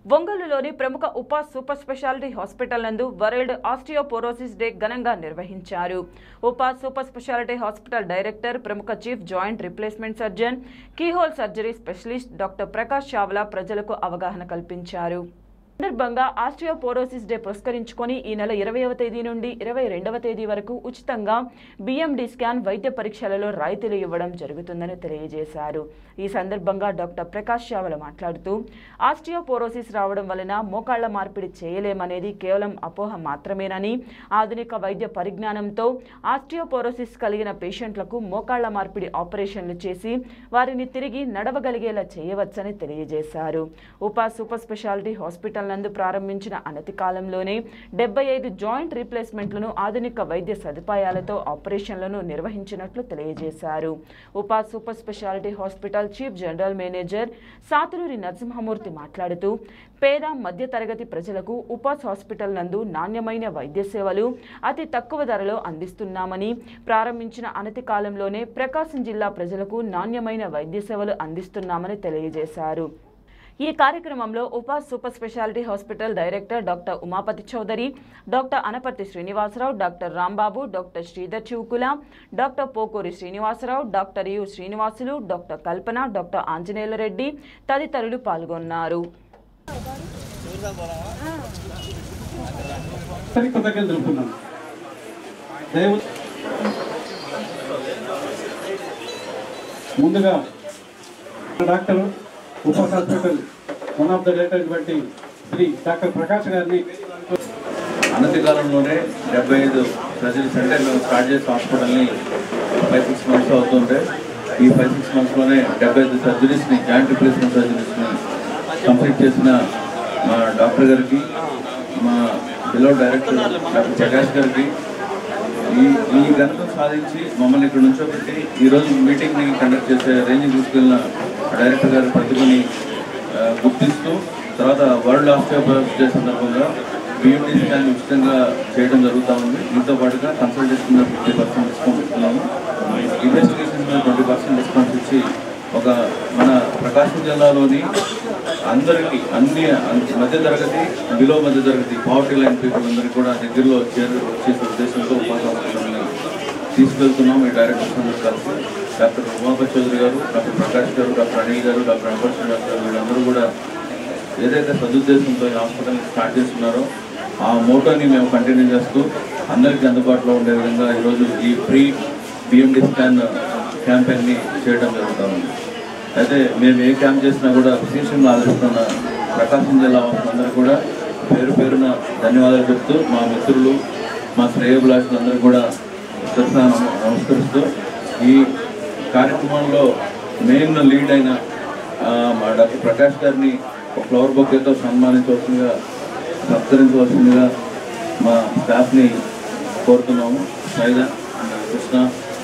ఒంగోలులోని ప్రముఖ Upa super speciality hospital నందు వరల్డ్ ఆస్టియోపోరోసిస్ డే ఘనంగా నిర్వహించారు Upa super speciality hospital director ప్రముఖ chief joint replacement surgeon keyhole surgery specialist doctor Prakash Chawla ప్రజలకు అవగాహన కల్పించారు సందర్భంగా ఆస్టియోపోరోసిస్ డే పురస్కరించుకొని ఈ నెల ఇరవైవ తేదీ నుండి ఇరవై రెండవ తేదీ వరకు ఉచితంగా బిఎండి స్కాన్ వైద్య పరీక్షలలో రాయితీలు ఇవ్వడం జరుగుతుందని తెలియజేశారు ఈ సందర్భంగా డాక్టర్ ప్రకాష్ చావల మాట్లాడుతూ ఆస్టియోపోరోసిస్ రావడం వలన మోకాళ్ల మార్పిడి చేయలేమనేది కేవలం అపోహ మాత్రమేనని ఆధునిక వైద్య పరిజ్ఞానంతో ఆస్టియోపోరోసిస్ కలిగిన పేషెంట్లకు మోకాళ్ల మార్పిడి ఆపరేషన్లు చేసి వారిని తిరిగి నడవగలిగేలా చేయవచ్చని తెలియజేశారు ఉపా సూపర్ స్పెషాలిటీ హాస్పిటల్ నందు ప్రారంభించిన అనతి కాలంలోనే డెబ్బై ఐదు జాయింట్ రీప్లేస్మెంట్లను ఆధునిక వైద్య సదుపాయాలతో ఆపరేషన్లను నిర్వహించినట్లు తెలియజేశారు Upa super speciality hospital chief general manager Satuluri Narasimhamurthy మాట్లాడుతూ పేద మధ్యతరగతి ప్రజలకు ఉపాస్ హాస్పిటల్ నందు నాణ్యమైన వైద్య సేవలు అతి తక్కువ ధరలో అందిస్తున్నామని ప్రారంభించిన అనతి కాలంలోనే ప్రకాశం జిల్లా ప్రజలకు నాణ్యమైన వైద్య సేవలు అందిస్తున్నామని తెలియజేశారు ఈ కార్యక్రమంలో Upa super speciality hospital director doctor Umapathi Chowdary doctor Anaparthi Srinivasarao doctor Rambabu doctor Sridhar Chivukula doctor Pokuri Srinivasarao doctor U Srinivasulu doctor Kalpana doctor Anjaneyula Reddy తదితరులు పాల్గొన్నారు సరి కృతజ్ఞతలు తెలుపుతున్నాను దయవు ముందుగా doctor Upa hospital one of the director బట్టి శ్రీ డాక్టర్ ప్రకాష్ గారిని అనతి కాలంలోనే డెబ్బై ఐదు సర్జరీస్ అంటే మేము స్టార్ట్ చేసిన హాస్పిటల్ని ఫైవ్ సిక్స్ మంత్స్ అవుతుంటే ఈ ఫైవ్ సిక్స్ మంత్స్లోనే డెబ్బై ఐదు సర్జరీస్ని జాయింట్ రిప్లేస్మెంట్ సర్జరీస్ని కంప్లీట్ చేసిన మా డాక్టర్ గారికి మా బిలో డైరెక్టర్ డాక్టర్ ప్రకాష్ గారికి ఈ ఈ ఘనత సాధించి మమ్మల్ని ఇక్కడ నుంచోబెట్టి ఈరోజు మీటింగ్ని కండక్ట్ చేసే రేంజ్ తీసుకెళ్ళిన డైరెక్టర్ గారి ప్రతిభని ఆ, గుర్తిస్తూ తర్వాత వరల్డ్ ఆస్టియోపరోసిస్ డే సందర్భంగా బిఎండి స్కాన్ ఉచితంగా చేయడం జరుగుతూ ఉంది దీంతో పాటుగా కన్సల్టేషన్ మీద ఫిఫ్టీ పర్సెంట్ డిస్కౌంట్ ఇస్తున్నాము ఇన్వెస్టిగేషన్ మీద ట్వంటీ పర్సెంట్ డిస్కౌంట్ ఇచ్చి ఒక మన ప్రకాశం జిల్లాలోని అందరికీ అన్ని అన్ని మధ్య తరగతి బిలో మధ్య తరగతి పావర్టీ లైన్ పీపుల్ అందరికీ కూడా దగ్గరలో చేరు వచ్చేసే ఉద్దేశంతో ఉపాధి హాస్పిటల్ని తీసుకెళ్తున్నాం ఈ డైరెక్టర్స్ అందరూ కలిసి డాక్టర్ ఉమాపతి చౌదరి గారు డాక్టర్ ప్రకాష్ గారు డాక్టర్ అనిల్ గారు డాక్టర్ అంబర్ శ్రీనివాస్ గారు వీళ్ళందరూ కూడా ఏదైతే సదుద్దేశంతో ఈ హాస్పిటల్ని స్టార్ట్ చేస్తున్నారో ఆ మోటోని మేము కంటిన్యూ చేస్తూ అందరికీ అందుబాటులో ఉండే విధంగా ఈరోజు ఈ ఫ్రీ బిఎండి స్కాన్ క్యాంపెయిన్ని చేయడం జరుగుతూ ఉంది అయితే మేము ఏ క్యాంప్ చేసినా కూడా విశేషంగా ఆదరిస్తున్న ప్రకాశం జిల్లా వాసులందరూ కూడా పేరు పేరున ధన్యవాదాలు చెప్తూ మా మిత్రులు మా శ్రేయోభిలాషులందరూ కూడా శిరస నమ- నమస్కరిస్తూ ఈ కార్యక్రమంలో మెయిన్ లీడ్ అయిన ఆ, మా డాక్టర్ ప్రకాష్ గారిని ఒక ఫ్లవర్ బొకేతో సన్మానించవలసిందిగా సత్కరించవలసిందిగా మా స్టాఫ్ని కోరుతున్నాము సైద కృష్ణ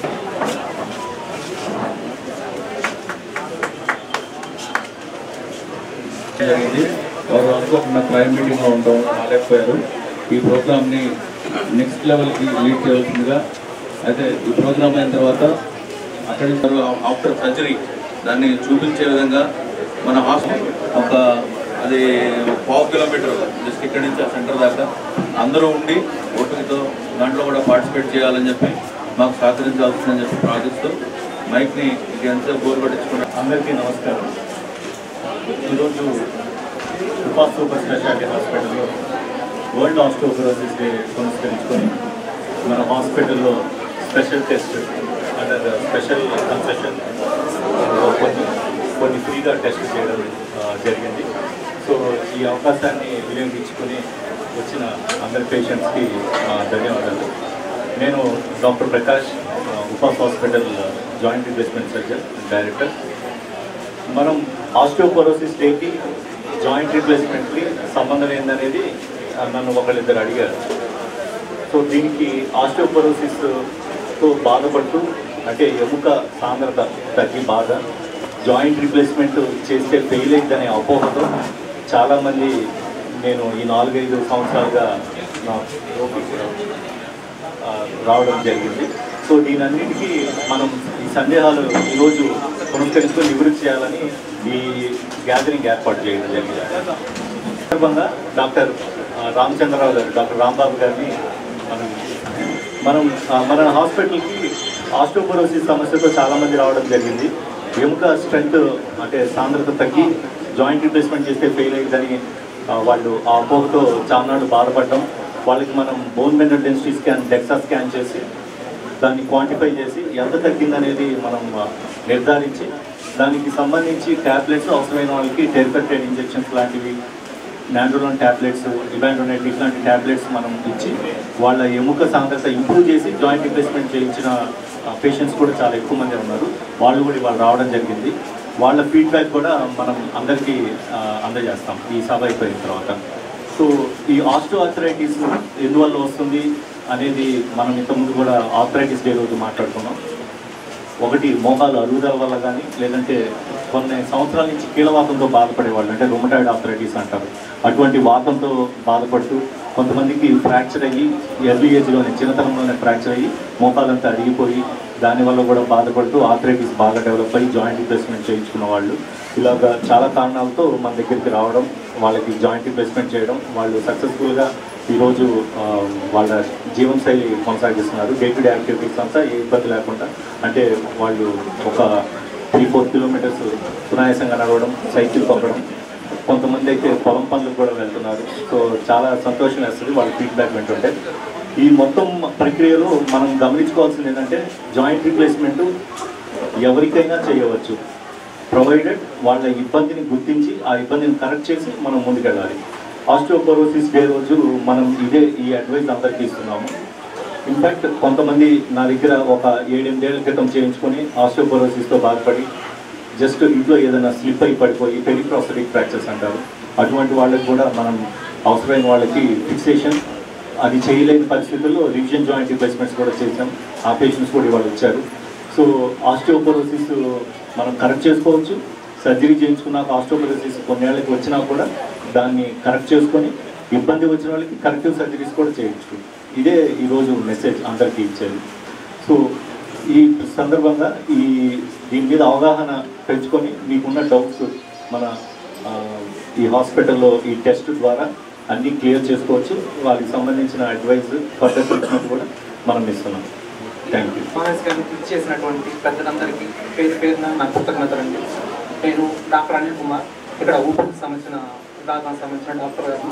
జరిగింది వారు అనుకోకుండా ప్రైమ్ మీటింగ్లో ఉండడం రాలేకపోయారు ఈ ప్రోగ్రామ్ని నెక్స్ట్ లెవెల్కి లీడ్ చేయవలసిందిగా అయితే ఈ ప్రోగ్రామ్ అయిన తర్వాత అక్కడి నుంచి ఆఫ్టర్ సర్జరీ దాన్ని చూపించే విధంగా మన హాస్పిటల్ ఒక అది పావు కిలోమీటర్ జస్ట్ ఇక్కడి నుంచి ఆ సెంటర్ దాకా అందరూ ఉండి ఓపికతో దాంట్లో కూడా పార్టిసిపేట్ చేయాలని చెప్పి మాకు సహకరించాల్సిందని చెప్పి ప్రార్థిస్తూ మైక్ని ఇక ఎంత బోర్ పట్టించుకున్నా అందరికీ నమస్కారం ఈరోజు ఉపా సూపర్ స్పెషాలిటీ హాస్పిటల్లో వరల్డ్ ఆస్టోపరోసిస్ డే పురస్కరించుకొని మన హాస్పిటల్లో స్పెషల్ టెస్ట్ అంటే స్పెషల్ కన్సెషన్ కొన్ని కొన్ని ఫ్రీగా టెస్ట్ చేయడం ఆ, జరిగింది సో ఈ అవకాశాన్ని వినియోగించుకొని వచ్చిన అందరి పేషెంట్స్కి ఆ, ధన్యవాదాలు నేను డాక్టర్ ప్రకాష్ ఆ, Upas hospital joint replacement surgeon director మనం ఆస్టియోపోరోసిస్ డేకి జాయింట్ రిప్లేస్మెంట్కి సంబంధం ఏందనేది ఆ, నన్ను ఒకళ్ళిద్దరు అడిగారు సో దీనికి ఆస్టియోపోరోసిస్తో బాధపడుతూ అంటే ఎముక సాంద్రత తగ్గి బాధ జాయింట్ రిప్లేస్మెంట్ చేస్తే ఫెయిల్ అయిందనే అపోహతో చాలామంది నేను ఈ నాలుగైదు సంవత్సరాలుగా నా ఓపిక ఆ, రావడం జరిగింది సో దీనన్నిటికీ మనం ఈ సందేహాలు ఈరోజు పునస్కరిస్తూ నివృత్తి చేయాలని ఈ గ్యాదరింగ్ ఏర్పాటు చేయడం జరిగింది సందర్భంగా డాక్టర్ ఆ, రామచంద్రరావు గారు డాక్టర్ రాంబాబు గారిని మనం మనం ఆ, మన హాస్పిటల్కి ఆస్టోపోరోసిస్ సమస్యతో చాలామంది రావడం జరిగింది ఎముక స్ట్రెంత్ అంటే సాంద్రత తగ్గి జాయింట్ రిప్లేస్మెంట్ చేస్తే ఫెయిల్ అయ్యిందని ఆ, వాళ్ళు ఆ అపోహతో చాలానాడు బాధపడడం వాళ్ళకి మనం bone mineral density scan dexa scan చేసి దాన్ని క్వాంటిఫై చేసి ఎంత తగ్గిందనేది మనం ఆ, నిర్ధారించి దానికి సంబంధించి ట్యాబ్లెట్స్ అవసరమైన వాళ్ళకి టెరిపెట్రైడ్ ఇంజెక్షన్స్ లాంటివి నాండ్రోలాన్ ట్యాబ్లెట్స్ ఇబాండ్రోనైట్ ఇట్లాంటి ట్యాబ్లెట్స్ మనం ఇచ్చి వాళ్ళ ఎముక సాంద్రత ఇంప్రూవ్ చేసి జాయింట్ రిప్లేస్మెంట్ చేయించిన పేషెంట్స్ కూడా చాలా ఎక్కువ మంది ఉన్నారు వాళ్ళు కూడా ఇవాళ రావడం జరిగింది వాళ్ళ ఫీడ్బ్యాక్ కూడా మనం అందరికీ ఆ, అందజేస్తాం ఈ సభ అయిపోయిన తర్వాత సో ఈ ఆస్టో ఆర్థరైటిస్ ఎందువల్ల వస్తుంది అనేది మనం ఇంతకుముందు కూడా ఆర్థరైటిస్ డే రోజు మాట్లాడుకున్నాం ఒకటి మోకాలు అరుగుదల వల్ల కానీ లేదంటే కొన్ని సంవత్సరాల నుంచి కీలవాతంతో బాధపడే వాళ్ళు అంటే రొమటాయిడ్ ఆర్థరైటిస్ అంటారు అటువంటి వాతంతో బాధపడుతూ కొంతమందికి ఫ్రాక్చర్ అయ్యి ఎర్లీ ఏజ్లోనే చిన్నతనంలోనే ఫ్రాక్చర్ అయ్యి మోకాలంతా అరిగిపోయి దానివల్ల కూడా బాధపడుతూ ఆర్థరైటిస్ బాగా డెవలప్ అయ్యి జాయింట్ రిప్లేస్మెంట్ చేయించుకున్న వాళ్ళు ఇలాగా చాలా కారణాలతో మన దగ్గరికి రావడం వాళ్ళకి జాయింట్ రిప్లేస్మెంట్ చేయడం వాళ్ళు సక్సెస్ఫుల్గా ఈరోజు ఆ, వాళ్ళ జీవనశైలి కొనసాగిస్తున్నారు డే టు డే యాక్టివిటీస్ అంతా ఏ ఇబ్బంది లేకుండా అంటే వాళ్ళు ఒక త్రీ ఫోర్ కిలోమీటర్స్ సునాయాసంగా నడవడం సైకిల్ తొక్కడం కొంతమంది అయితే పొలం పనులకు కూడా వెళ్తున్నారు సో చాలా సంతోషం వేస్తుంది వాళ్ళ ఫీడ్బ్యాక్ వింటుంటే ఈ మొత్తం ప్రక్రియలో మనం గమనించుకోవాల్సింది ఏంటంటే జాయింట్ రిప్లేస్మెంట్ ఎవరికైనా చేయవచ్చు ప్రొవైడెడ్ వాళ్ళ ఇబ్బందిని గుర్తించి ఆ ఇబ్బందిని కరెక్ట్ చేసి మనం ముందుకెళ్ళాలి ఆస్టియోపరోసిస్ డే రోజు మనం ఇదే ఈ అడ్వైస్ అందరికీ ఇస్తున్నాము ఇన్ఫాక్ట్ కొంతమంది నా దగ్గర ఒక ఏడెనిమిదేళ్ల క్రితం చేయించుకొని ఆస్టియోపరోసిస్తో బాధపడి జస్ట్ ఇంట్లో ఏదైనా స్లిప్ అయి పడిపోయి పెరిప్రాస్థెటిక్ ఫ్రాక్చర్స్ అంటారు అటువంటి వాళ్ళకి కూడా మనం అవసరమైన వాళ్ళకి ఫిక్సేషన్ అది చేయలేని పరిస్థితుల్లో రివిజన్ జాయింట్ రిప్లేస్మెంట్స్ కూడా చేసాం ఆ పేషెంట్స్ కూడా ఇవాళ వచ్చారు సో ఆస్టియోపరోసిస్ మనం కరెక్ట్ చేసుకోవచ్చు సర్జరీ చేయించుకున్నాక ఆస్టియోపరోసిస్ కొన్నేళ్ళకి వచ్చినా కూడా దాన్ని కరెక్ట్ చేసుకొని ఇబ్బంది వచ్చిన వాళ్ళకి కరెక్టివ్ సర్జరీస్ కూడా చేయొచ్చు ఇదే ఈరోజు మెసేజ్ అందరికీ ఇచ్చేది సో ఈ సందర్భంగా ఈ దీని మీద అవగాహన పెంచుకొని మీకున్న డౌట్స్ మన ఆ, ఈ హాస్పిటల్లో ఈ టెస్ట్ ద్వారా అన్నీ క్లియర్ చేసుకోవచ్చు వాళ్ళకి సంబంధించిన అడ్వైస్ ఫర్దర్ ట్రీట్మెంట్ కూడా మనం ఇస్తున్నాం థ్యాంక్ యూ సమావేశ గారికి ఇచ్చేసినటువంటి పెద్దలందరికీ పేరు పేరున నా కృతజ్ఞతలండి నేను డాక్టర్ అనిల్ కుమార్ ఇక్కడ ఊపిరికి సంబంధించిన విభాగానికి సంబంధించిన డాక్టర్ గారు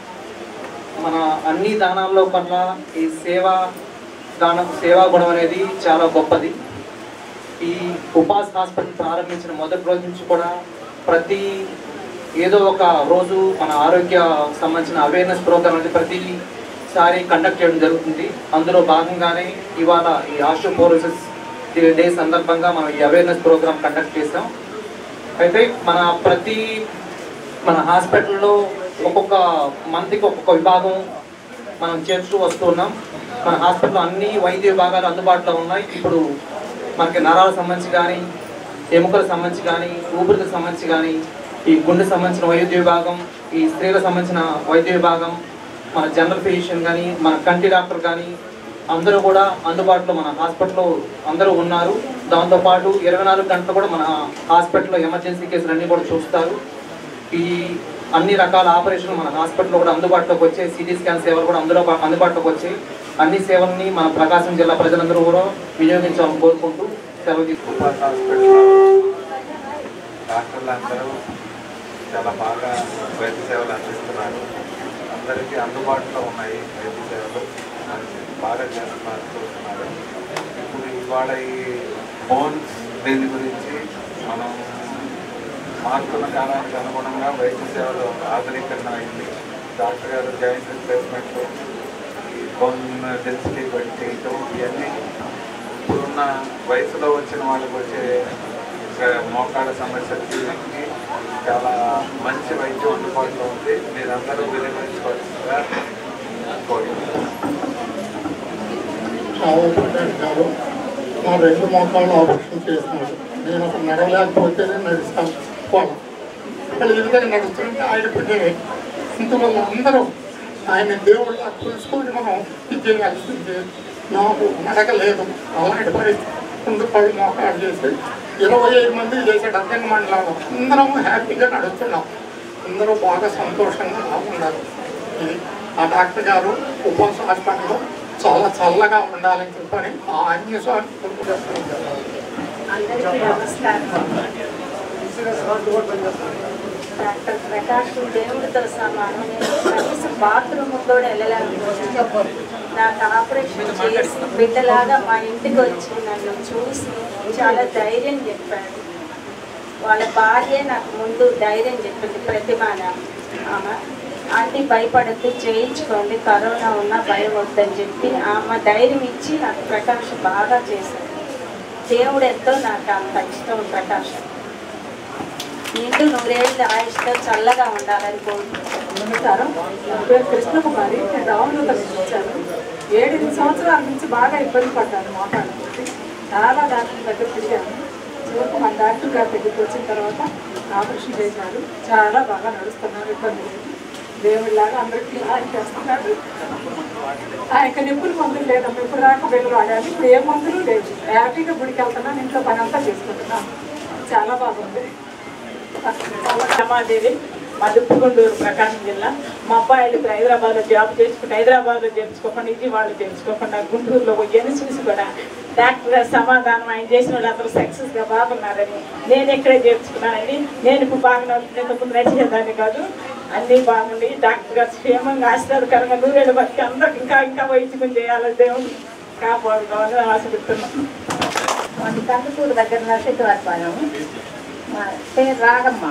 మన అన్ని దానాల్లో పట్ల ఈ సేవ దానం సేవా గుణం అనేది చాలా గొప్పది ఈ ఉపాస్ హాస్పిటల్ ప్రారంభించిన మొదటి రోజు నుంచి కూడా ప్రతి ఏదో ఒక రోజు మన ఆరోగ్య సంబంధించిన అవేర్నెస్ ప్రోగ్రామ్ అనేది ప్రతిసారి కండక్ట్ చేయడం జరుగుతుంది అందులో భాగంగానే ఇవాళ ఈ ఆస్ట్రోపోరోసిస్ డే సందర్భంగా మనం ఈ అవేర్నెస్ ప్రోగ్రామ్ కండక్ట్ చేసాం అయితే మన ప్రతి మన హాస్పిటల్లో ఒక్కొక్క మంత్కి ఒక్కొక్క విభాగం మనం చేస్తూ వస్తున్నాం మన హాస్పిటల్లో అన్ని వైద్య విభాగాలు అందుబాటులో ఉన్నాయి ఇప్పుడు మనకి నరాలకు సంబంధించి కానీ ఎముకలకు సంబంధించి కానీ ఊపిరికి సంబంధించి కానీ ఈ గుండె సంబంధించిన వైద్య విభాగం ఈ స్త్రీలకు సంబంధించిన వైద్య విభాగం మన జనరల్ ఫిజిషియన్ కానీ మన కంటి డాక్టర్ కానీ అందరూ కూడా అందుబాటులో మన హాస్పిటల్లో అందరూ ఉన్నారు దాంతోపాటు ఇరవై నాలుగు గంటలు కూడా మన హాస్పిటల్లో ఎమర్జెన్సీ కేసులు అన్నీ కూడా చూస్తారు ఈ అన్ని రకాల ఆపరేషన్లు మన హాస్పిటల్లో కూడా అందుబాటులోకి వచ్చాయి సిటీ స్కాన్ సేవలు కూడా అందులో అందుబాటులోకి వచ్చాయి అన్ని సేవల్ని మన ప్రకాశం జిల్లా ప్రజలందరూ కూడా వినియోగించాలని కోరుకుంటూ సెలవు తీసుకుంటాం ఉపాధి హాస్పిటల్లో డాక్టర్లు అందరూ చాలా బాగా వైద్య సేవలు అందిస్తున్నారు అందరికీ అందుబాటులో ఉన్నాయి వైద్య సేవలు అది బాగా చేస్తున్నారు చూస్తున్నారు ఇప్పుడు ఇవాళ ఈ బోన్స్ దీని గురించి మనం మారుతున్న కాలానికి అనుగుణంగా వైద్య సేవలు ఆధునీకరణ అయింది డాక్టర్ గారు జాయింట్ రిప్లేస్మెంట్ ఈ బోన్ డెన్సిటీ బట్టి చేయటం ఇవన్నీ ఇప్పుడున్న వయసులో వచ్చిన వాళ్ళకి వచ్చే ఇంకా మోకాళ్ళ సమస్యలకి చాలా మంచి వైద్యం అందుబాటులో ఉంది మీరందరూ వినియోగించుకోవాల్సిందిగా కోరుకుంటున్నాను చావపడ్డాడు గారు నా రెండు మోకాళ్ళు ఆపరేషన్ చేసినాడు నేను అక్కడ నడవలేకపోతేనే నడుస్తాను పోను మళ్ళీ ఈ విధంగా నడుస్తుంటే ఆయన పుణ్య ఇంతలో అందరూ ఆయన దేవుళ్ళ తెలుసుకొని మనం ఇది చేయాల్సింది నాకు నడకలేదు అలాంటి పరిస్థితి ముందు పళ్ళు మోకాళ్ళు చేసి ఇరవై ఐదు మంది చేసే డబ్బింగ్ మండలంలో అందరం హ్యాపీగా నడుస్తున్నాం అందరూ బాగా సంతోషంగా ఉన్నారు ఇది ఆ డాక్టర్ గారు ఉపవాస హాస్పిటల్లో చాలా చల్లగా ఉండాలని చెప్పని ఆ అన్ని అందరికీ నమస్కారం డాక్టర్ ప్రకాష్ దేవుడితో సమానం నేను కనీసం బాత్రూమ్ కూడా వెళ్ళలేకపోయాను నాకు ఆపరేషన్ చేసి బిడ్డలాగా మా ఇంటికి వచ్చి నన్ను చూసి చాలా ధైర్యం చెప్పాడు వాళ్ళ భార్య నాకు ముందు ధైర్యం చెప్పింది ప్రతిమాన ఆమె ఆంటీ భయపడద్దు చేయించుకోండి కరోనా ఉన్నా భయం వద్దని చెప్పి ఆమె ధైర్యం ఇచ్చి నాకు ప్రకాష్ బాగా చేశాడు దేవుడు ఎంతో నాకు అంత ఇష్టం ప్రకాశం నిండు నూరేళ్ళ ఆయుష్తో చల్లగా ఉండాలని కోరుకుంటున్నాను నమస్కారం నా పేరు కృష్ణకుమారి నేను రామనూత నుంచి వచ్చాను ఏడెనిమిది సంవత్సరాల నుంచి బాగా ఇబ్బంది పడ్డాను మోకాళ్ళకి చాలా డాక్టర్ దగ్గర తిరిగాను చివరికి మన డాక్టర్ గారి దగ్గరికి వచ్చిన తర్వాత ఆపరేషన్ చేశారు చాలా బాగా నడుస్తున్నారు ఇబ్బంది లేదు దేవుడిలాగా అందరికీ ఆయన చేస్తున్నారు ఆయనకి నిప్పులు మందులు లేదమ్మా ఇప్పుడు దాకా వెళ్ళి వాడాలి ఇప్పుడు ఏ మందులు లేదు హ్యాపీగా గుడికి వెళ్తున్నాను ఇంట్లో పని అంతా చేసుకుంటున్నాను చాలా బాగుంది రమాదేవి మా దుప్పుగుండూరు ప్రకాశం జిల్లా మా అబ్బాయిలు హైదరాబాద్లో జాబ్ చేసుకుంటే హైదరాబాద్లో చేర్చుకోకుండా విజయవాడలో చేర్చుకోకుండా గుంటూరులో పోయి చూసి కూడా డాక్టర్ గారు సమాధానం ఆయన చేసిన వాళ్ళందరూ సక్సెస్గా బాగున్నారని నేను ఎక్కడే చేర్చుకున్నానని నేను ఇప్పుడు బాగా ముందు నడిచేదాన్ని కాదు అన్నీ బాగుండి డాక్టర్ గారు క్షేమంగా ఆశీర్వాదకరంగా నూరేళ్ళు బతికి అందరికి ఇంకా ఇంకా వైద్యం చేయాలని దేవుడు కాపాడుకోవాలని ఆశపెడుతున్నాను మాది కందుకూరు దగ్గర నరసింహవారిపాలెం మా పేరు రాగమ్మ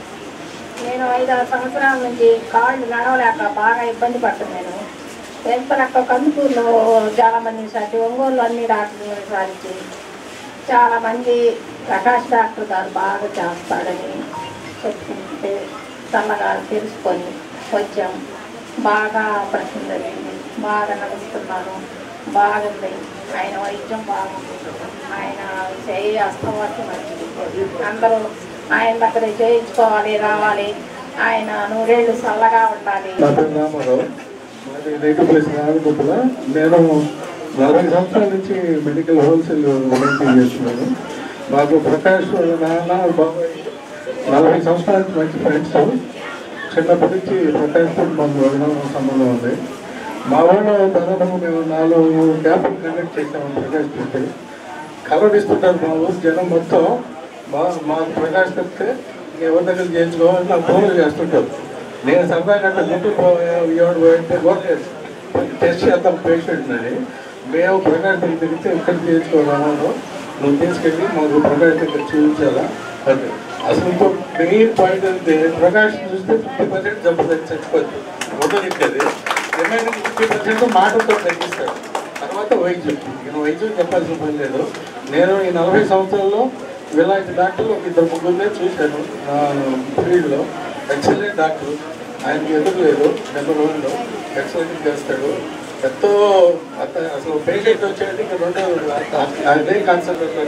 నేను ఐదారు సంవత్సరాల నుంచి కాళ్ళు నడవలేక బాగా ఇబ్బంది పడుతున్నాను వెంపలక్క కందుకూరులో చాలా మంది సాటి ఒంగోలు అన్ని డాక్టర్లు సారించి చాలా మంది ప్రకాష్ డాక్టర్ గారు బాగా చేస్తాడని చెప్పుకుంటే చల్లగా తెలుసుకొని వచ్చాం బాగా ఆపరేషన్ జరిగింది బాగా నడుస్తున్నాను బాగుంది ఆయన వైద్యం బాగుంది ఆయన చేయి అస్తవాసి మంచిది అందరూ ఆయన దగ్గర చేయించుకోవాలి రావాలి ఆయన నూరేళ్ళు చల్లగా ఉండాలి నా పేరు రామారావు మాది నేటివ్ ప్లేస్ నాగగుప్పల నేను నలభై సంవత్సరాల నుంచి మెడికల్ హోల్సేల్ మెయింటైన్ చేస్తున్నాను మాకు ప్రకాష్ వాళ్ళ నాన్న బాబాయ్ నలభై సంవత్సరాల నుంచి మంచి ఫ్రెండ్స్ చిన్నప్పటి నుంచి ప్రకాష్ తోటి మాకు వెళ్ళడం సంబంధం ఉంది మా వాళ్ళు దాదాపు మేము నాలుగు క్యాంపులు కండక్ట్ చేసాము ప్రకాష్ తోటి కలవరిస్తుంటారు మా ఊరు జనం మొత్తం మా మాకు ప్రకాష్ చెప్తే ఎవరి దగ్గర చేయించుకోవాలి నాకు ఫోన్లు చేస్తుంటారు నేను సరదాగా అట్లా గుంటూరు విజయవాడ పోయింటే కూడా టెస్ట్ చేద్దాం పేషెంట్ అని మేము ప్రకాష్ దగ్గర తిరిగితే ఇక్కడ చేయించుకోవాలన్నాను నువ్వు తీసుకెళ్ళి మాకు ప్రకాష్ దగ్గర చూపించాలా అంటే అసలు ఇంకో మెయిన్ పాయింట్ అంటే ప్రకాష్ చూస్తే ఫిఫ్టీ పర్సెంట్ జబ్బు తగ్గి చచ్చిపోద్ది మొదలు ఇక్కది రిమైనింగ్ ఫిఫ్టీ పర్సెంట్ మాటలతో తగ్గిస్తాడు తర్వాత వైద్యం నేను వైద్యం చెప్పాల్సిన పని లేదు నేను ఈ నలభై సంవత్సరాల్లో ఇలాంటి డాక్టర్లు ఒక ఇద్దరు ముగ్గురునే చూశాను నా ఫీల్డ్లో ఎక్సలెంట్ డాక్టర్ ఆయనకి ఎదురు లేదు నెంబర్ వన్లో ఎక్సలెంట్ చేస్తాడు ఎంతో అత అసలు పేషెంట్ వచ్చేది ఇంకా రెండో అదే కాన్సన్ట్రేట్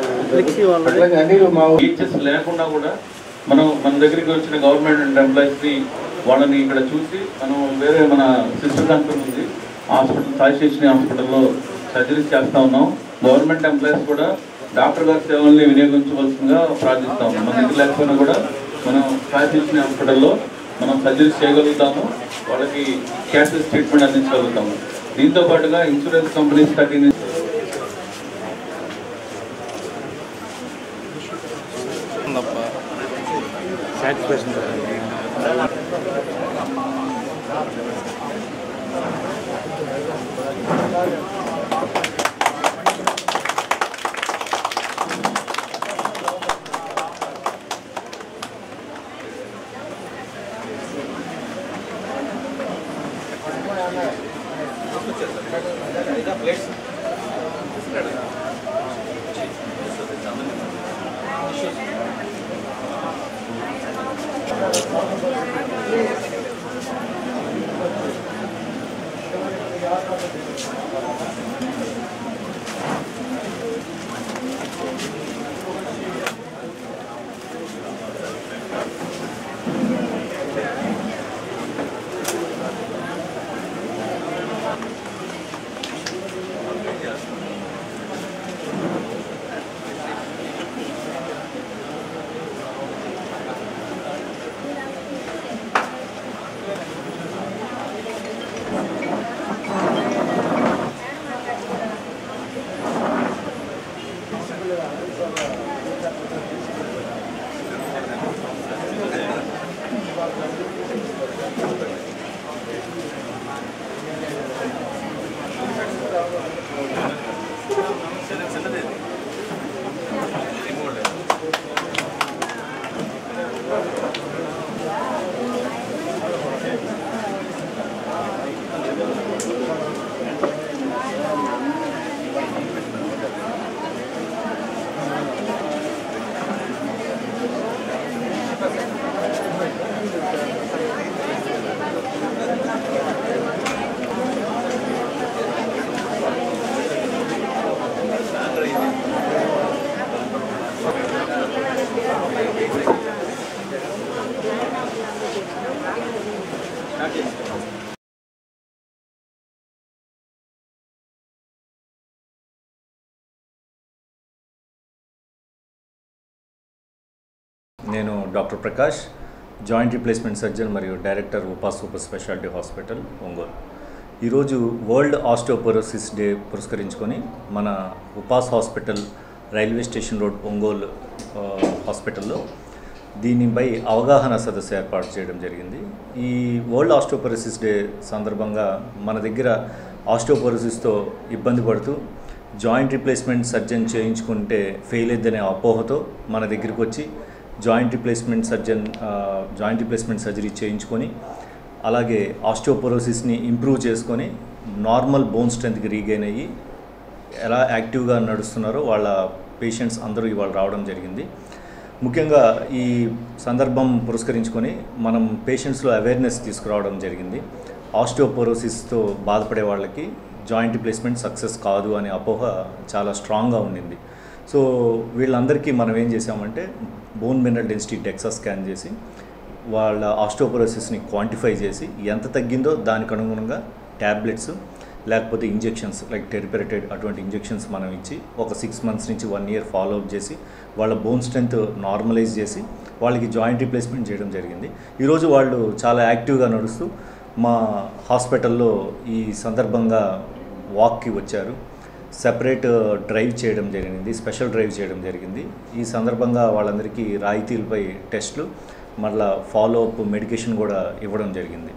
అట్లాగే అన్ని మా టీచర్స్ లేకుండా కూడా మనం మన దగ్గరికి వచ్చిన గవర్నమెంట్ ఎంప్లాయీస్ ని వాళ్ళని ఇక్కడ చూసి మనం వేరే మన సిస్టర్ సెంటర్ ఉంది హాస్పిటల్ సాయిశేషిని హాస్పిటల్లో సర్జరీస్ చేస్తా ఉన్నాం గవర్నమెంట్ ఎంప్లాయీస్ కూడా డాక్టర్ గారి సేవల్ని వినియోగించవలసిందిగా ప్రార్థిస్తా ఉన్నాం మన దగ్గర లేకపోయినా కూడా మనం సాయిశేషిని హాస్పిటల్లో మనం సర్జరీస్ చేయగలుగుతాము వాళ్ళకి క్యాష్లెస్ ట్రీట్మెంట్ అందించగలుగుతాము దీంతో పాటుగా ఇన్సూరెన్స్ కంపెనీస్ థర్టీన్ నేను doctor Prakash joint replacement surgeon మరియు director Upas super speciality hospital Ongole ఈరోజు వరల్డ్ ఆస్టియోపరోసిస్ డే పురస్కరించుకొని మన Upas hospital railway station road Ongole ఆ, హాస్పిటల్లో దీనిపై అవగాహన సదస్సు ఏర్పాటు చేయడం జరిగింది ఈ వరల్డ్ ఆస్టియోపరోసిస్ డే సందర్భంగా మన దగ్గర ఆస్టియోపరోసిస్తో ఇబ్బంది పడుతూ జాయింట్ రీప్లేస్మెంట్ సర్జన్ చేయించుకుంటే ఫెయిల్ అయిద్దనే అపోహతో మన దగ్గరికి వచ్చి జాయింట్ రీప్లేస్మెంట్ సర్జన్ ఆ, జాయింట్ రీప్లేస్మెంట్ సర్జరీ చేయించుకొని అలాగే ఆస్టియోపరోసిస్ని ఇంప్రూవ్ చేసుకొని నార్మల్ బోన్ స్ట్రెంత్కి రీగైన్ అయ్యి ఎలా యాక్టివ్గా నడుస్తున్నారో వాళ్ళ పేషెంట్స్ అందరూ ఇవాళ రావడం జరిగింది ముఖ్యంగా ఈ సందర్భం పురస్కరించుకొని మనం పేషెంట్స్లో అవేర్నెస్ తీసుకురావడం జరిగింది ఆస్టియోపోరోసిస్తో బాధపడే వాళ్ళకి జాయింట్ రిప్లేస్మెంట్ సక్సెస్ కాదు అనే అపోహ చాలా స్ట్రాంగ్గా ఉండింది సో వీళ్ళందరికీ మనం ఏం చేసామంటే bone mineral density dexa scan చేసి వాళ్ళ ఆస్టియోపోరోసిస్ని క్వాంటిఫై చేసి ఎంత తగ్గిందో దానికి అనుగుణంగా ట్యాబ్లెట్స్ లేకపోతే ఇంజెక్షన్స్ లైక్ టెరిపెరటెడ్ అటువంటి ఇంజెక్షన్స్ మనం ఇచ్చి ఒక సిక్స్ మంత్స్ నుంచి వన్ ఇయర్ ఫాలో అప్ చేసి వాళ్ళ బోన్ స్ట్రెంత్ నార్మలైజ్ చేసి వాళ్ళకి జాయింట్ రీప్లేస్మెంట్ చేయడం జరిగింది ఈరోజు వాళ్ళు చాలా యాక్టివ్గా నడుస్తూ మా హాస్పిటల్లో ఈ సందర్భంగా వాక్కి వచ్చారు సెపరేట్ డ్రైవ్ చేయడం జరిగింది స్పెషల్ డ్రైవ్ చేయడం జరిగింది ఈ సందర్భంగా వాళ్ళందరికీ రాయితీలపై టెస్టులు మళ్ళా ఫాలో అప్ మెడికేషన్ కూడా ఇవ్వడం జరిగింది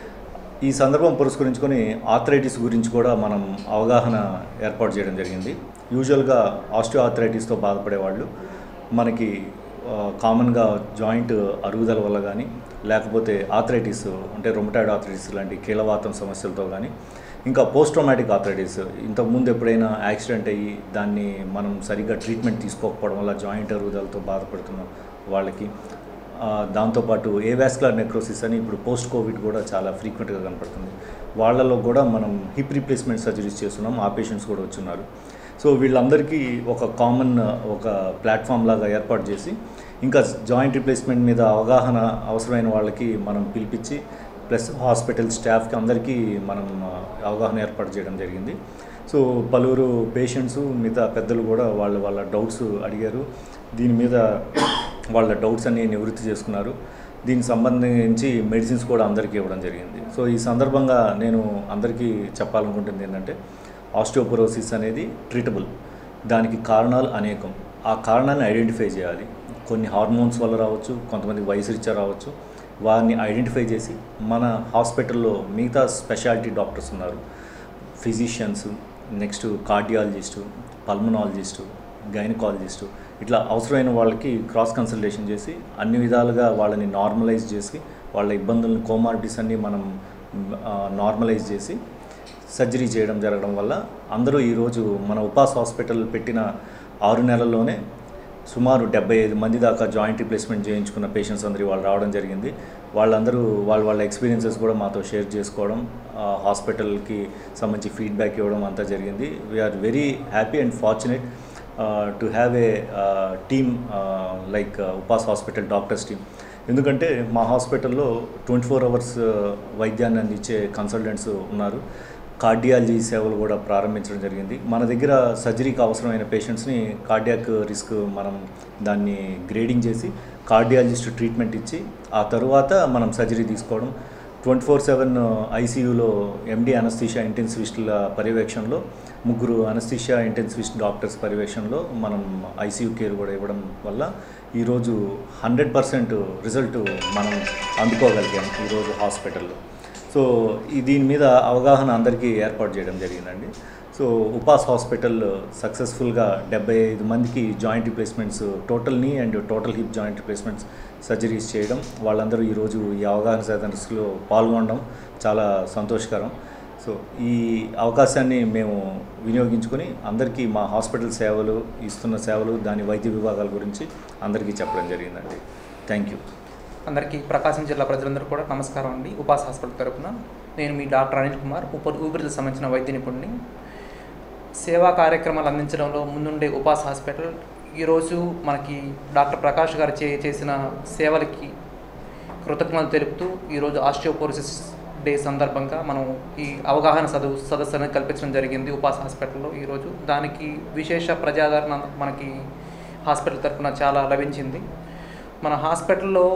ఈ సందర్భం పురస్కరించుకొని ఆథరైటిస్ గురించి కూడా మనం అవగాహన ఏర్పాటు చేయడం జరిగింది యూజువల్గా ఆస్టియో ఆథరైటిస్తో బాధపడే వాళ్ళు మనకి ఆ, కామన్గా జాయింట్ అరుగుదల వల్ల కానీ లేకపోతే ఆథరైటిస్ అంటే రొమటాయిడ్ ఆథరైటిస్ లాంటి కీలవాతం సమస్యలతో కానీ ఇంకా పోస్ట్ ట్రోమాటిక్ ఆథరైటిస్ ఇంతకుముందు ఎప్పుడైనా యాక్సిడెంట్ అయ్యి దాన్ని మనం సరిగ్గా ట్రీట్మెంట్ తీసుకోకపోవడం వల్ల జాయింట్ అరుగుదలతో బాధపడుతున్న వాళ్ళకి ఆ, దాంతోపాటు ఏ వాస్కులర్ నెక్రోసిస్ అని ఇప్పుడు పోస్ట్ కోవిడ్ కూడా చాలా ఫ్రీక్వెంట్గా కనపడుతుంది వాళ్ళలో కూడా మనం హిప్ రీప్లేస్మెంట్ సర్జరీస్ చేస్తున్నాం ఆ పేషెంట్స్ కూడా వచ్చున్నారు సో వీళ్ళందరికీ ఒక కామన్ ఒక ప్లాట్ఫామ్ లాగా ఏర్పాటు చేసి ఇంకా జాయింట్ రీప్లేస్మెంట్ మీద అవగాహన అవసరమైన వాళ్ళకి మనం పిలిపించి ప్లస్ హాస్పిటల్ స్టాఫ్కి అందరికీ మనం ఆ, అవగాహన ఏర్పాటు చేయడం జరిగింది సో పలువురు పేషెంట్స్ మిగతా పెద్దలు కూడా వాళ్ళ వాళ్ళ డౌట్స్ అడిగారు దీని మీద వాళ్ళ డౌట్స్ అన్ని నివృత్తి చేసుకున్నారు దీనికి సంబంధించి మెడిసిన్స్ కూడా అందరికీ ఇవ్వడం జరిగింది సో ఈ సందర్భంగా నేను అందరికీ చెప్పాలనుకుంటుంది ఏంటంటే ఆస్టియోపరోసిస్ అనేది ట్రీటబుల్ దానికి కారణాలు అనేకం ఆ కారణాన్ని ఐడెంటిఫై చేయాలి కొన్ని హార్మోన్స్ వల్ల రావచ్చు కొంతమంది వయసు రీత్యా రావచ్చు వారిని ఐడెంటిఫై చేసి మన హాస్పిటల్లో మిగతా స్పెషాలిటీ డాక్టర్స్ ఉన్నారు physicians next cardiologist pulmonologist gynaecologist ఇట్లా అవసరమైన వాళ్ళకి క్రాస్ కన్సల్టేషన్ చేసి అన్ని విధాలుగా వాళ్ళని నార్మలైజ్ చేసి వాళ్ళ ఇబ్బందులను కోమార్బిటీస్ అన్ని మనం నార్మలైజ్ చేసి సర్జరీ చేయడం జరగడం వల్ల అందరూ ఈరోజు మన ఉపాస్ హాస్పిటల్ పెట్టిన ఆరు నెలల్లోనే సుమారు డెబ్బై ఐదు మంది దాకా జాయింట్ రీప్లేస్మెంట్ చేయించుకున్న పేషెంట్స్ అందరూ వాళ్ళు రావడం జరిగింది వాళ్ళందరూ వాళ్ళ వాళ్ళ ఎక్స్పీరియన్సెస్ కూడా మాతో షేర్ చేసుకోవడం ఆ, హాస్పిటల్కి సంబంధించి ఫీడ్బ్యాక్ ఇవ్వడం అంతా జరిగింది we are very happy and fortunate to have a team like Upas hospital doctors team ఎందుకంటే మా హాస్పిటల్లో ట్వంటీ ఫోర్ అవర్స్ వైద్యాన్ని అందించే కన్సల్టెంట్స్ ఉన్నారు కార్డియాలజీ సేవలు కూడా ప్రారంభించడం జరిగింది మన దగ్గర సర్జరీకి అవసరమైన పేషెంట్స్ని కార్డియాక్ రిస్క్ మనం దాన్ని గ్రేడింగ్ చేసి కార్డియాలజిస్ట్ ట్రీట్మెంట్ ఇచ్చి ఆ తరువాత మనం సర్జరీ తీసుకోవడం ట్వంటీ ఫోర్ సెవెన్ ఐసీయూలో ఎండి అనస్థీషియా ఇంటెన్సివిస్టుల పర్యవేక్షణలో ముగ్గురు అనస్థీషియా ఇంటెన్సివిస్ట్ డాక్టర్స్ పర్యవేక్షణలో మనం ఐసీయూ కేర్ కూడా ఇవ్వడం వల్ల ఈరోజు హండ్రెడ్ పర్సెంట్ రిజల్ట్ మనం అందుకోగలిగాం ఈరోజు హాస్పిటల్లో సో ఈ దీని మీద అవగాహన అందరికీ ఏర్పాటు చేయడం జరిగిందండి సో ఉపాస్ హాస్పిటల్ సక్సెస్ఫుల్గా డెబ్బై ఐదు మందికి joint replacements total knee and total hip joint replacements surgeries చేయడం వాళ్ళందరూ ఈరోజు ఈ అవగాహన సదస్సులో పాల్గొనడం చాలా సంతోషకరం సో ఈ అవకాశాన్ని మేము వినియోగించుకొని అందరికీ మా హాస్పిటల్ సేవలు ఇస్తున్న సేవలు దాని వైద్య విభాగాల గురించి అందరికీ చెప్పడం జరిగిందండి థ్యాంక్ యూ అందరికీ ప్రకాశం జిల్లా ప్రజలందరూ కూడా నమస్కారం అండి ఉపాస్ హాస్పిటల్ తరపున నేను మీ డాక్టర్ అనిల్ కుమార్ ఉప ఊపిరితిత్తులకు సంబంధించిన వైద్య నిపుణుడిని సేవా కార్యక్రమాలు అందించడంలో ముందుండే ఉపాస్ హాస్పిటల్ ఈరోజు మనకి డాక్టర్ ప్రకాష్ గారు చే చేసిన సేవలకి కృతజ్ఞతలు తెలుపుతూ ఈరోజు ఆస్టియోపోరోసిస్ డే సందర్భంగా మనం ఈ అవగాహన సదస్సు సదస్సు అనేది కల్పించడం జరిగింది ఉపాస్ హాస్పిటల్లో ఈరోజు దానికి విశేష ప్రజాదరణ మనకి హాస్పిటల్ తరఫున చాలా లభించింది మన హాస్పిటల్లో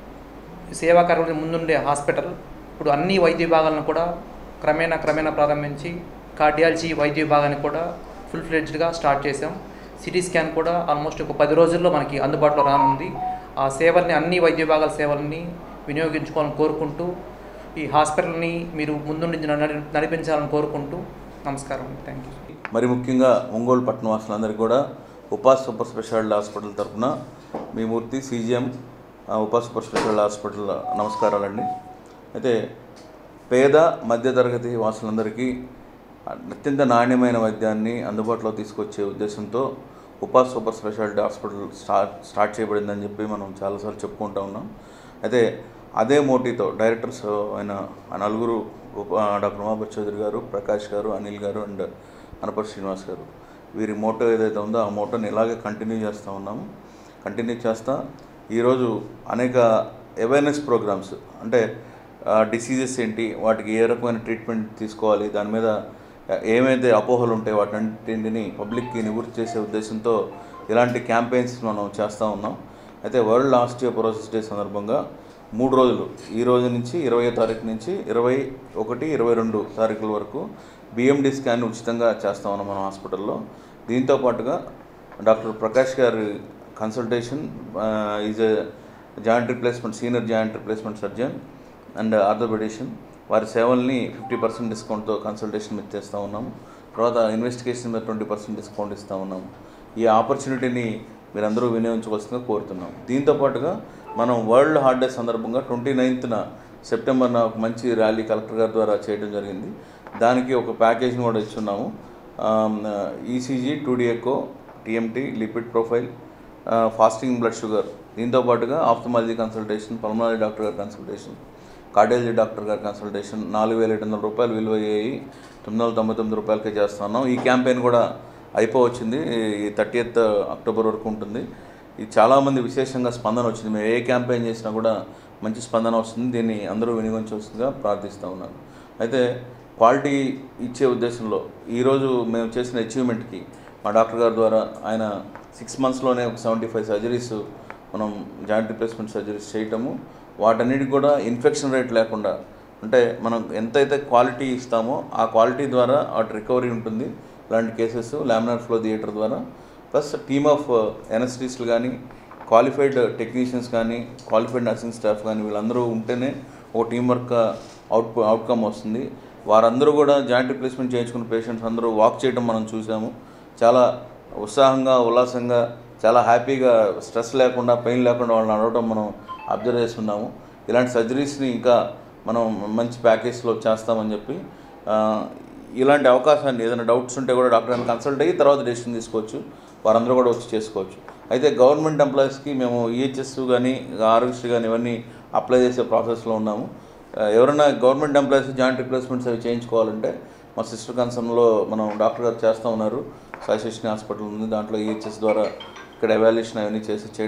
సేవా కార్యక్రమం ముందుండే హాస్పిటల్ ఇప్పుడు అన్ని వైద్య విభాగాలను కూడా క్రమేణా క్రమేణా ప్రారంభించి కార్డియాలజీ వైద్య విభాగాన్ని కూడా ఫుల్ ఫ్లెడ్జ్డ్గా స్టార్ట్ చేసాం సిటీ స్కాన్ కూడా ఆల్మోస్ట్ ఒక పది రోజుల్లో మనకి అందుబాటులో రానుంది ఆ సేవల్ని అన్ని వైద్య విభాగాల సేవల్ని వినియోగించుకోవాలని కోరుకుంటూ ఈ హాస్పిటల్ని మీరు ముందుండి నడి- నడిపించాలని కోరుకుంటూ నమస్కారం థ్యాంక్ యూ మరి ముఖ్యంగా ఒంగోలు పట్టణ వాసులందరికీ కూడా ఉపాస్ సూపర్ స్పెషాలిటీ హాస్పిటల్ తరఫున మీ Murthy CGM Upas super speciality hospital నమస్కారాలండి అయితే పేద మధ్యతరగతి వాసులందరికీ అత్యంత నాణ్యమైన వైద్యాన్ని అందుబాటులో తీసుకొచ్చే ఉద్దేశంతో Upas super speciality hospital start start చేయబడిందని చెప్పి మనం చాలాసార్లు చెప్పుకుంటూ ఉన్నాం అయితే అదే మోటీతో డైరెక్టర్స్ అయిన ఆ నలుగురు ఉప డాక్టర్ ఉమాపతి చౌదరి గారు ప్రకాష్ గారు అనిల్ గారు అండ్ అనపర్ శ్రీనివాస్ గారు వీరి మోటో ఏదైతే ఉందో ఆ మోటోని ఇలాగే కంటిన్యూ చేస్తూ ఉన్నాము కంటిన్యూ చేస్తా ఈరోజు అనేక అవేర్నెస్ ప్రోగ్రామ్స్ అంటే డిసీజెస్ ఏంటి వాటికి ఏ రకమైన ట్రీట్మెంట్ తీసుకోవాలి దాని మీద ఏమైతే అపోహలు ఉంటాయి వాటన్నింటిని పబ్లిక్కి నివృత్తి చేసే ఉద్దేశంతో ఇలాంటి క్యాంపెయిన్స్ మనం చేస్తూ ఉన్నాం అయితే వరల్డ్ ఆస్టియోపరోసిస్ డే సందర్భంగా మూడు రోజులు ఈ రోజు నుంచి ఇరవై తారీఖు నుంచి ఇరవై ఒకటి ఇరవై రెండు తారీఖుల వరకు బిఎండి స్కాన్ ఉచితంగా చేస్తా ఉన్నాం మన హాస్పిటల్లో దీంతో పాటుగా డాక్టర్ ప్రకాష్ గారి consultation is a joint replacement senior joint replacement surgeon and orthopaedician వారి సేవల్ని ఫిఫ్టీ పర్సెంట్ డిస్కౌంట్తో కన్సల్టేషన్ మీద చేస్తూ ఉన్నాము తర్వాత ఇన్వెస్టిగేషన్ మీద ట్వంటీ పర్సెంట్ డిస్కౌంట్ ఇస్తూ ఉన్నాము ఈ ఆపర్చునిటీని మీరందరూ వినియోగించవలసిందిగా కోరుతున్నాం దీంతో పాటుగా మనం వరల్డ్ హార్ట్ డే సందర్భంగా ట్వంటీ నైన్త్న సెప్టెంబర్న ఒక మంచి ర్యాలీ కలెక్టర్ గారి ద్వారా చేయడం జరిగింది దానికి ఒక ప్యాకేజ్ని కూడా ఇచ్చున్నాము ECG two D echo TMT lipid profile fasting blood sugar దీంతో పాటుగా ఆఫ్థమాలజీ కన్సల్టేషన్ పల్మనాలజీ డాక్టర్ గారి కన్సల్టేషన్ కార్డియాలజీ డాక్టర్ గారి కన్సల్టేషన్ నాలుగు వేల ఏడు వందల రూపాయలు విలువ అయ్యాయి తొమ్మిది వందల తొంభై తొమ్మిది రూపాయలకే చేస్తున్నాం ఈ క్యాంపెయిన్ కూడా అయిపోవచ్చింది ఈ థర్టీ అక్టోబర్ వరకు ఉంటుంది ఇది చాలామంది విశేషంగా స్పందన వచ్చింది మేము ఏ క్యాంపెయిన్ చేసినా కూడా మంచి స్పందన వస్తుంది దీన్ని అందరూ వినియోగించవలసిందిగా ప్రార్థిస్తూ ఉన్నాను అయితే క్వాలిటీ ఇచ్చే ఉద్దేశంలో ఈరోజు మేము చేసిన అచీవ్మెంట్కి మా డాక్టర్ గారి ద్వారా ఆయన సిక్స్ మంత్స్లోనే ఒక సెవెంటీ ఫైవ్ సర్జరీస్ మనం జాయింట్ రిప్లేస్మెంట్ సర్జరీస్ చేయటము వాటన్నిటికి కూడా ఇన్ఫెక్షన్ రేట్ లేకుండా అంటే మనం ఎంతైతే క్వాలిటీ ఇస్తామో ఆ క్వాలిటీ ద్వారా వాటి రికవరీ ఉంటుంది ఇలాంటి కేసెస్ లామినార్ ఫ్లో థియేటర్ ద్వారా ప్లస్ టీమ్ ఆఫ్ ఎనస్టిస్టులు కానీ క్వాలిఫైడ్ టెక్నీషియన్స్ కానీ క్వాలిఫైడ్ నర్సింగ్ స్టాఫ్ కానీ వీళ్ళందరూ ఉంటేనే ఒక టీం వర్క్ అవుట్ అవుట్కమ్ వస్తుంది వారందరూ కూడా జాయింట్ రిప్లేస్మెంట్ చేయించుకున్న పేషెంట్స్ అందరూ వాక్ చేయడం మనం చూసాము చాలా ఉత్సాహంగా ఉల్లాసంగా చాలా హ్యాపీగా స్ట్రెస్ లేకుండా పెయిన్ లేకుండా వాళ్ళని నడవడం మనం అబ్జర్వ్ చేస్తున్నాము ఇలాంటి సర్జరీస్ని ఇంకా మనం మంచి ప్యాకేజ్లో చేస్తామని చెప్పి ఆ, ఇలాంటి అవకాశాన్ని ఏదైనా డౌట్స్ ఉంటే కూడా డాక్టర్ గారిని కన్సల్ట్ అయ్యి తర్వాత డెసిషన్ తీసుకోవచ్చు వారందరూ కూడా వచ్చి చేసుకోవచ్చు అయితే గవర్నమెంట్ ఎంప్లాయీస్కి మేము ఈహెచ్ఎస్ కానీ ఆరోగ్యశ్రీ కానీ ఇవన్నీ అప్లై చేసే ప్రాసెస్లో ఉన్నాము ఆ, ఎవరైనా గవర్నమెంట్ ఎంప్లాయీస్ జాయింట్ రిప్లేస్మెంట్స్ అవి చేయించుకోవాలంటే మా సిస్టర్ కన్సర్న్లో మనం డాక్టర్ గారు చేస్తూ ఉన్నారు సాయిశేషిని హాస్పిటల్ ఉంది దాంట్లో ఈహెచ్ఎస్ ద్వారా ఇక్కడ ఎవాల్యుయేషన్ అవన్నీ చేసి చేయడం